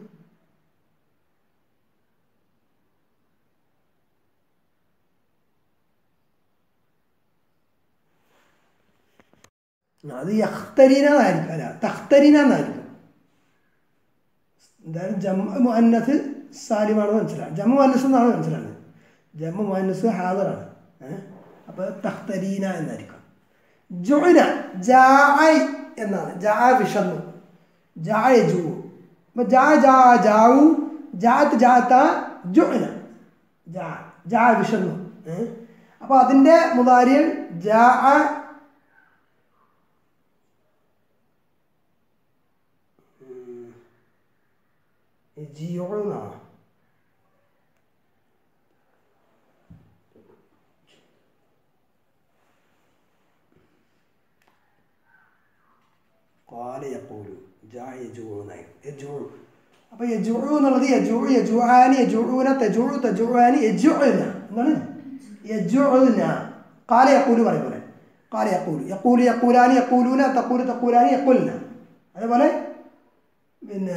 S1: അത് യഖ്തരീന എന്നായിരിക്കും അല്ല തഖ്തരീന എന്നായിരിക്കും എന്തായാലും ജമ്മ മുഹന്നസ് സാലിമാണെന്ന് മനസ്സിലാണ് ജമ്മു മുഹന്നസ് എന്നാണ് മനസ്സിലാണ് ജമ്മു മുഹന്നസ് ഹാദറാണ് ഏഹ് അപ്പോൾ തഖ്തരീന എന്നായിരിക്കും ജുന ജായ് എന്നാണ് ജാ വിഷന്നു ജായ ജൂ അപ്പോൾ ജാ ജാ ജാവു ജാത്ത് ജാത്ത ജുന ജാ ജാ വിഷന്നു ഏഹ് അപ്പോൾ അതിൻ്റെ മുതാരിയിൽ ജാ ജിയോന്നാ قال يقول جاء يجوع يجوع അപ്പോൾ യജുഴു എന്നുള്ളത് യജു യജുആനി യജുഊന തജുഉ തജുആനി യജുഅന എന്താണ് യജുഅന قال يقول പറയും പോലെ قال يقول يقول يقولان يقولون تقول تقولان يقولن അതേപോലെ പിന്നെ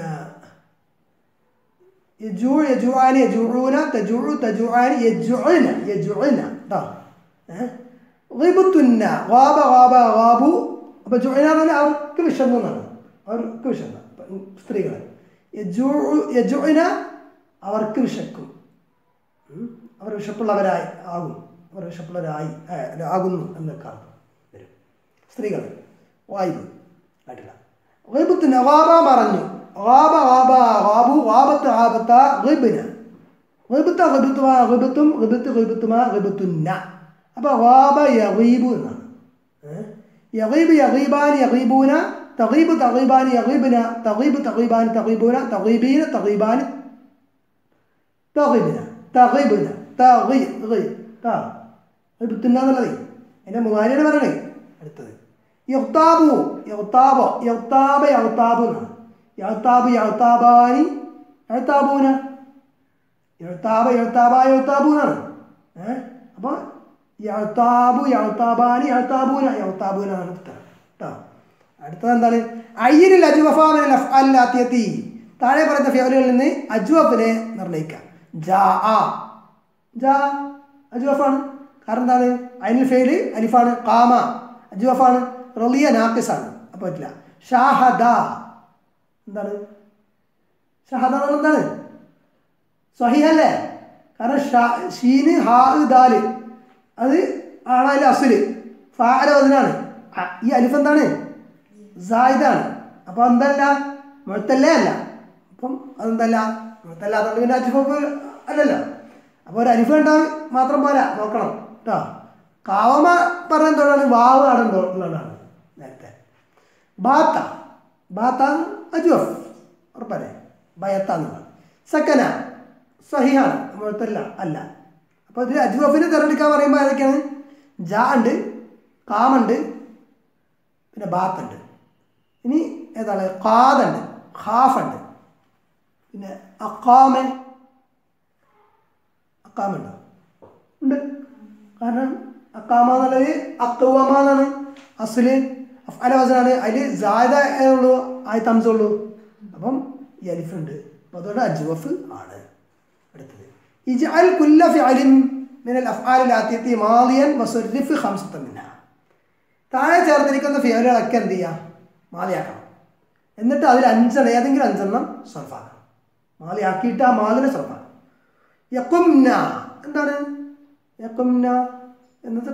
S1: യജൂ യജുആനി യജുഊന തജുഉ തജുആനി യജുഅന യജുഅന ട്ടോ ഏഹ് ഗിബത്തുന്ന ഗാബ ഗാബ ഗാബു അപ്പോൾ ജുഅന എന്ന് പറഞ്ഞാൽ അവർക്ക് വിഷമം എന്നാണ് അവർക്ക് വിഷമം സ്ത്രീകൾ യജു യജുഅന അവർക്ക് വിശക്കും ഉം. അവർ വിശപ്പുള്ളവരായി ആകും അവർ വിശപ്പുള്ളവരായി ആ, അല്ല, ആകുന്നു എന്നൊക്കെ അർത്ഥം വരും സ്ത്രീകൾ വായിബ് ആയിട്ടില്ല ഗിബത്തുന്ന ഗാബ മറഞ്ഞു ഗാബ ഗാബ ഗാബു ഗാബത്ത് ഗാബത്ത ഗിബ്ന ഗിബത്ത ഗിബത്തുമാ ഗിബത്തും ഗിബത്ത് ഗിബത്തുമാ ഗിബത്തുന്ന അപ്പോൾ ഗാബ യഗീബു എന്നാണ് ഏഹ്? യഗീബ് യഗീബാനി യഗീബൂന തഗീബ് തഗീബാനി യഗീബിന തഗീബ് തഗീബാനി തഗീബൂന തഗീബീന തഗീബാനി തഗീബിന തഗീബിന തഗീ ഗീ ത ഗിബത്തുന്ന എന്നുള്ളതേ എൻ്റെ മുതാരിയാണ് പറയണേ അടുത്തത് യൗത്താബു യൗത്താബോ യൗത്താബ യൗത്താബു എന്നാണ് യൗത്താബ് യൗത്താബാനി യൗത്താബൂന യൗത്താബ യൗത്താബ യൗത്താബു എന്നാണ് ഏഹ് അപ്പോൾ യൗത്താബു യൗത്താബാനി യൗത്താബൂന യൗത്താബൂന ആണ് ഉത്തരം കേട്ടോ അടുത്തത് എന്താണ് അയ്യനിൽ അജുവഫാമിനൽ അഫ്അല്ലാത്തിയത്തി താഴെ പറയുന്ന ഫേവലുകളിൽ നിന്ന് അജുവഫിനെ നിർണ്ണയിക്കാം ജാ ആ ജാ അജുവഫാണ് കാരണം എന്താണ് അനിൽ ഫെയില് അലിഫാണ് കാമ അജുവഫാണ് റളിയ നാക്കിസാണ് അപ്പോൾ പറ്റില്ല ഷാഹദ എന്താണ് ഷഹദ എന്ന് പറഞ്ഞാൽ എന്താണ് സഹിഹല്ലേ കാരണം ഷാ ഷീന് ഹാ ദാല് അത് ആണ് അതിൽ അസുല് ഫാലോദനാണ് ഈ അലിഫ് എന്താണ് സായിദാണ് അപ്പോൾ എന്തല്ല മുഴത്തല്ലേ അല്ല അപ്പം അതെന്തല്ല മുഴത്തല്ല അതുകൊണ്ട് പിന്നെ അജിഫ് അല്ലല്ലോ അപ്പോൾ ഒരു അലിഫ് ഉണ്ടാവും മാത്രം പോരാ നോക്കണം കേട്ടോ കാവമ പറഞ്ഞ എന്തുകൊണ്ടാണ് വാവ് ആടുണ്ടോ ഉള്ളതാണ് നേരത്തെ ബാത്ത ബാത്ത അജുഫ് ഉറപ്പല്ലേ ബയത്താന്നുള്ള സക്കന സഹിഹാണ് മുഴത്തല്ല അല്ല അപ്പോൾ ഇതിൽ അജ്വഫിന് തിരഞ്ഞെടുക്കാൻ പറയുമ്പോൾ ഏതൊക്കെയാണ് ജാ ഉണ്ട് കാമുണ്ട് പിന്നെ ബാത്തുണ്ട് ഇനി ഏതാണ് ഖാദുണ്ട് ഖാഫുണ്ട് പിന്നെ അക്കാമ അക്കാമുണ്ടോ ഉണ്ട് കാരണം അക്കാമ എന്നുള്ളത് അക്കവമ എന്നാണ് അസുല് അഫ്അല വസനാണ് അതിൽ സായത ഉള്ളൂ ആയി തംസുള്ളൂ അപ്പം ഈ അലിഫുണ്ട് അപ്പോൾ അതുകൊണ്ട് അജ്വഫ് ആണ് അടുത്തത് ഇജ്അൽ കുല്ല ഫിഅലിൻ മിൻ അൽ അഫ്ആൽ ആത്തിയത്തി മാദിയൻ വസുരിഫ് ഖംസത മിൻഹ താഴെ ചേർത്തിരിക്കുന്ന ഫിയലുകളൊക്കെ എന്ത് ചെയ്യുക മാലിയാക്കണം എന്നിട്ട് അതിൽ അഞ്ചെണ്ണം ഏതെങ്കിലും അഞ്ചെണ്ണം സർഫാക്കണം മാലിയാക്കിയിട്ട് ആ മാലിനെ സർഫാക്കണം യക്കുംന എന്താണ് യക്കുംന എന്നത്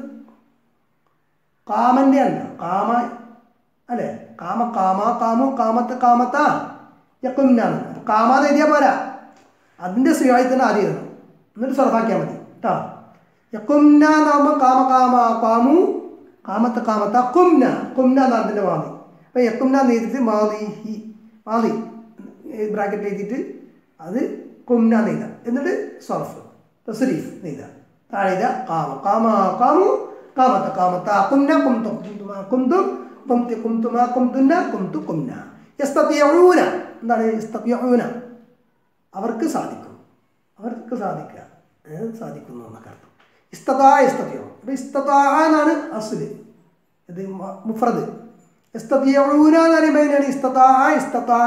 S1: കാമൻ്റെ അല്ല കാമ അല്ലേ കാമ കാമ കാമു കാമത്ത് കാമത്ത യക്കുംനാണ് അപ്പോൾ കാമാന്ന് എഴുതിയാൽ പോരാ അതിൻ്റെ സ്വയായി തന്നെ ആദ്യം എഴുതണം എന്നിട്ട് സർഫാക്കിയാൽ മതി കേട്ടോ യക്കുംന എന്നാകുമ്പോൾ കാമ കാമ കാമു കാമത്ത് കാമത്ത കുംന കുംന എന്നാണ് അതിൻ്റെ മാതി അപ്പോൾ യക്കുംന എന്ന് എഴുതിയിട്ട് മാതി ഹി മാതി ബ്രാക്കറ്റിൽ എഴുതിയിട്ട് അത് കുംന എന്ന് എഴുതാം എന്നിട്ട് സർഫ് തസ്രീഫ് എന്ന് എഴുതാം താഴെ എഴുതാം കാമ കാമ കാമു കാമത്ത കാമത്ത കുംന കുംതു കുംതുമ കുംതു കുംതി കുംതുമ കുംതുന്ന കുംതു കുംന യസ്തത്തിയൂന എന്താണ് യസ്തത്തിയൂന അവർക്ക് സാധിക്കും അവർക്ക് സാധിക്കുക ഏ, സാധിക്കുന്നു എന്നൊക്കെ അർത്ഥം ഇസ്തതാ ഇസ്തത്തിയോ അപ്പോൾ ഇസ്തതാ എന്നാണ് അസുല് ഇത് മ- മുഫ്രദ് ഇസ്തത്തിയൂന എന്ന് പറയുമ്പോൾ എങ്ങനെയാണ് ഇസ്തതാ ഇസ്തതാ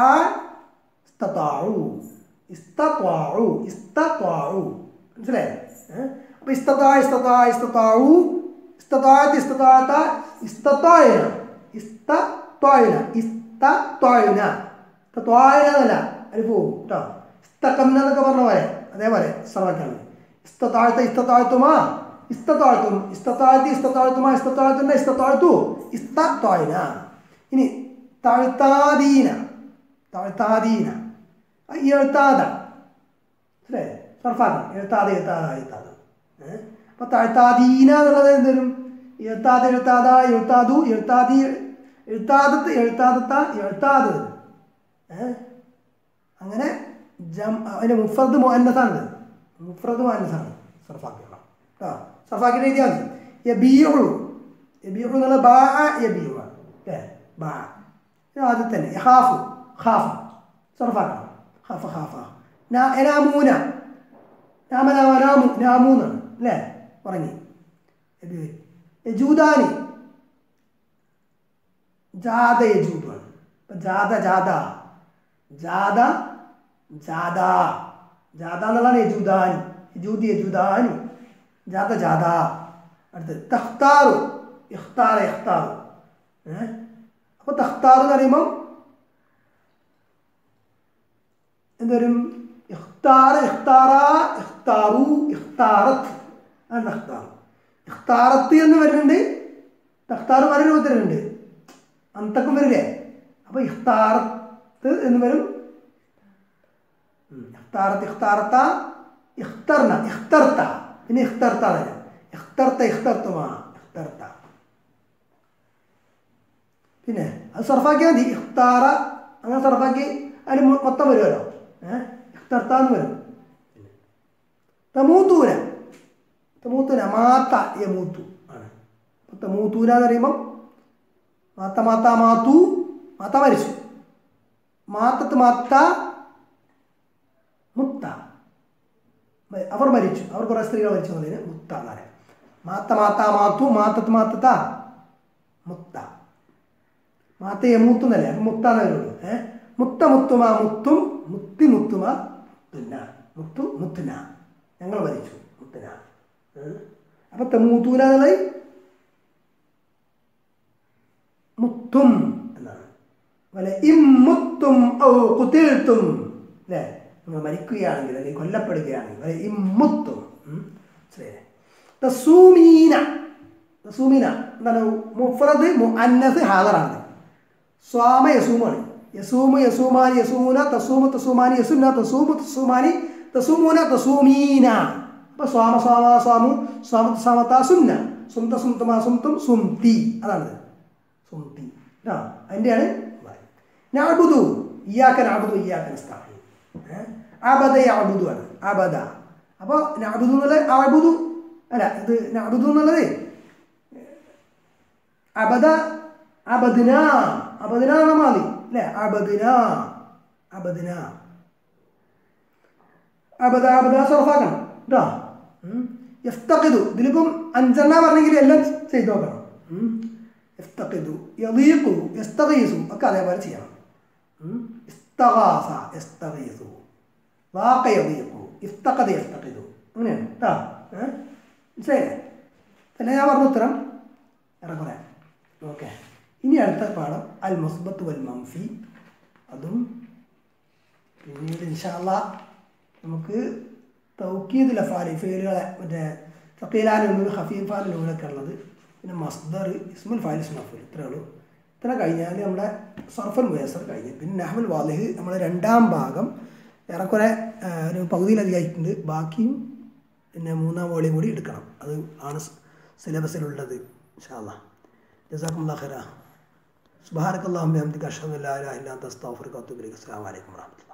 S1: ഇസ്തതാഉ ഇസ്തത്വാഉ ഇസ്തത്വാഉ മനസ്സിലായോ ഏ? അപ്പോൾ ഇസ്തതാ ഇസ്തതാ ഇസ്തതാഉ ഇസ്തതാഅത്ത് ഇസ്തതാഅത്ത ഇസ്തതായന ഇസ്തത്വായന ഇസ്തത്വായന ഇസ്തത്വായന എന്നല്ല അതിൽ പോകും കേട്ടോ ഇസ്തക്കംന എന്നൊക്കെ പറഞ്ഞ പോലെ അതേപോലെ സർവാക്കാണ് ഇസ്തത്താഴ്ത്ത ഇസ്തത്താഴ്ത്തുമാ ഇസ്തത്താഴ്ത്തും ഇസ്തത്താഴ്ത്തി ഇസ്തത്താഴ്ത്തുമാ ഇസ്തത്താഴ്ത്തുന്ന ഇസ്തത്താഴ്ത്തു ഇസ്തത്തായന ഇനി താഴ്ത്താദീന താഴ്ത്താദീന ആ എഴുത്താത അല്ലേ സർഫാക്കണം എഴുത്താതെ എഴുത്താത എഴുത്താത ഏഹ് അപ്പോൾ താഴ്ത്താദീന എന്നുള്ളത് എന്തരും എഴുത്താതെ എഴുത്താത എഴുത്താതു എഴുത്താതി എഴുത്താദത്ത് എഴുത്താദത്ത എഴുത്താത് ഏഹ് അങ്ങനെ ജം അതിൻ്റെ മുഫ്രദ് മുഅന്നസാണ് മുഫ്രദ് മുഅന്നസാണ് സർഫാക്കണം കേട്ടോ സർഫാക്കിയിട്ട് എഴുതിയാൽ മതി യബീഉ യബീഉ എന്നുള്ള ബാ യബീഉ ആണ് അല്ലേ ബാ ഇത് ആദ്യം തന്നെ യഹാഫു ഖാഫ് സർഫാക്കണം ഖാഫ ഖാഫ നാ എനാമൂന നാമ നാമ നാമു നാമൂന്നാണ് അല്ലേ ഉറങ്ങി യബീഉ. യജൂദാനി ജാത യജൂദാണ് അപ്പം ജാത ജാത ജാത ജാത ജാത എന്നുള്ളതാണ് യജൂദാനി യജൂദി യജൂദാനി ജാത ജാത അടുത്ത് തഖ്താറു ഇഖ്താറ ഇഖ്താറു ഏഹ് അപ്പോൾ തഖ്താർ എന്ന് പറയുമ്പം എന്തോരും ഇഖ്താർ ഇഖ്താറ ഇഖ്താറു ഇഖ്താറത്ത് ആണ് തഖ്താർ ഇഖ്താറത്ത് എന്ന് വരുന്നുണ്ട് തഖ്താർ പല രൂപത്തിലുണ്ട് അന്തക്കും വരില്ലേ അപ്പോൾ ഇഖ്താറത്ത് എന്ന് വരും ഇഖ്താറത്ത് ഇഖ്താറത്ത ഇഖ്തർന ഇഖ്തർത്ത പിന്നെ ഇഖ്തർത്ത വരാം ഇഖ്തർത്ത ഇഖ്തർത്തുമാ ഇഖ്തർത്ത പിന്നെ അത് സർഫാക്കിയാൽ മതി ഇഖ്താറ അങ്ങനെ സർഫാക്കി അതിന് മൊ- മൊത്തം വരുമല്ലോ ഏഹ് ഇഖ്തർത്ത എന്ന് വരും തമൂത്തൂന തമൂത്തൂന മാത്ത യമൂത്തു ആണ് അപ്പോൾ തമൂത്തൂന എന്ന് പറയുമ്പം മാത്ത മാത്ത മാത്തു മാത്ത മരിച്ചു മാത്തത്ത് മാത്ത മുത്ത മ- അവർ മരിച്ചു അവർ കുറേ സ്ത്രീകൾ മരിച്ചു എന്നതിന് മുത്ത എന്നാണ് മാത്ത മാത്ത മാത്തു മാത്തത്ത് മാത്തത്ത മുത്ത മാത്ത യമൂത്തു എന്നല്ലേ അപ്പം മുത്താന്ന് വരുള്ളൂ ഏഹ് മുത്ത മുത്തുമ മുത്തും മുത്തി മുത്തുമ മുത്തുന്ന മുത്തു മുത്തുന ഞങ്ങൾ മരിച്ചു മുത്തുന ഏഹ്? അപ്പം തമൂത്തൂന എന്നുള്ളത് മുത്തും എന്നാണ് അതുപോലെ ഇമ്മുത്തും ഔ കുത്തിഴ്ത്തും അല്ലേ നിങ്ങൾ മരിക്കുകയാണെങ്കിൽ അല്ലെങ്കിൽ കൊല്ലപ്പെടുകയാണെങ്കിൽ അല്ലെ ഇമ്മുത്തും ഉം. ശരി തസൂമീന തസൂമീന എന്താണ് മുഫ്രദ് മുഅന്നസ് ഹാദറാണ് സ്വാമ യസൂമാണ് യസൂമു യസൂമാനി യസൂമുന തസൂമു തസൂമാനി യസുന തസൂമു തസൂമാനി തസൂമുന തസൂമീന അപ്പൊ സ്വാമ സ്വാമ സ്വാമു സ്വാമ സ്വാമത്ത സുന്ന സുംത സുംതമ സുംതും സുംതി അതാണത് സുംതി ആ അതിൻ്റെയാണ് നാബുദു ഇയാക്ക നാബുദു ഇയാക്ക നസ്താഹി അബദ യാബുദു ആണ് അബദ അപ്പോൾ നാബുദു എന്നുള്ളത് അബുദു അല്ല ഇത് നാബുദു എന്നുള്ളത് അബദ അബദിന അബദിന എന്നാണ് മാതി അല്ലേ അബദിന അബദിന അബദ അബദ സർഫാക്കണം കേട്ടോ എഫ്തഖിദു ഇതിലിപ്പം അഞ്ചെണ്ണ പറഞ്ഞെങ്കിൽ എല്ലാം ചെയ്തു നോക്കണം ഉം. എഫ്തഖിദു യദീഖു യസ്തഗീസു ഒക്കെ അതേപോലെ ചെയ്യണം ഉം. ഇസ്തഗാസ യസ്തഗീസു വാഖ യദീഖു ഇഫ്തഖദ യഫ്തഖിദു അങ്ങനെയാണ് കേട്ടോ ഏഹ് മനസ്സിലായില്ലേ തന്നെ ഞാൻ പറഞ്ഞ ഉത്തരം ഇറങ്ങുറേ ഓക്കെ ഇനി അടുത്ത പാഠം അൽ മുസ്ബത്ത് വൽ മംഫി അതും പിന്നീട് ഇൻഷാല്ല നമുക്ക് തൗക്കീദ് ലഫാലി ഫെയിലുകളെ മറ്റേ തക്കീലാനൂന് ഹഫീഫാനൂനൊക്കെ ഉള്ളത് പിന്നെ മസ്ദർ ഇസ്മുൽ ഫാൽ ഇസ്മഫുൽ ഇത്രയേ ഉള്ളൂ ഇത്ര കഴിഞ്ഞാൽ നമ്മുടെ സർഫൽ മുയസർ കഴിഞ്ഞ് പിന്നെ നഹമുൽ വാലിഹ് നമ്മുടെ രണ്ടാം ഭാഗം ഏറെക്കുറെ ആ, ഒരു പകുതിയിലധികമായിട്ടുണ്ട് ബാക്കിയും പിന്നെ മൂന്നാം വോളിയും കൂടി എടുക്കണം അത് ആണ് സിലബസിലുള്ളത് ഇൻഷാല്ല ജസാക്കുമുല്ലാ ഖൈറ സുബ്ഹാനക്കല്ലാഹുമ്മ ബിഹംദിക അഷ്ഹദു അൻ ലാ ഇലാഹ ഇല്ല അൻത അസ്തഗ്ഫിറുക വ അത്തൂബു ഇലൈക് അസ്സലാമു അലൈക്കും വറഹ്മത്തുള്ളാഹി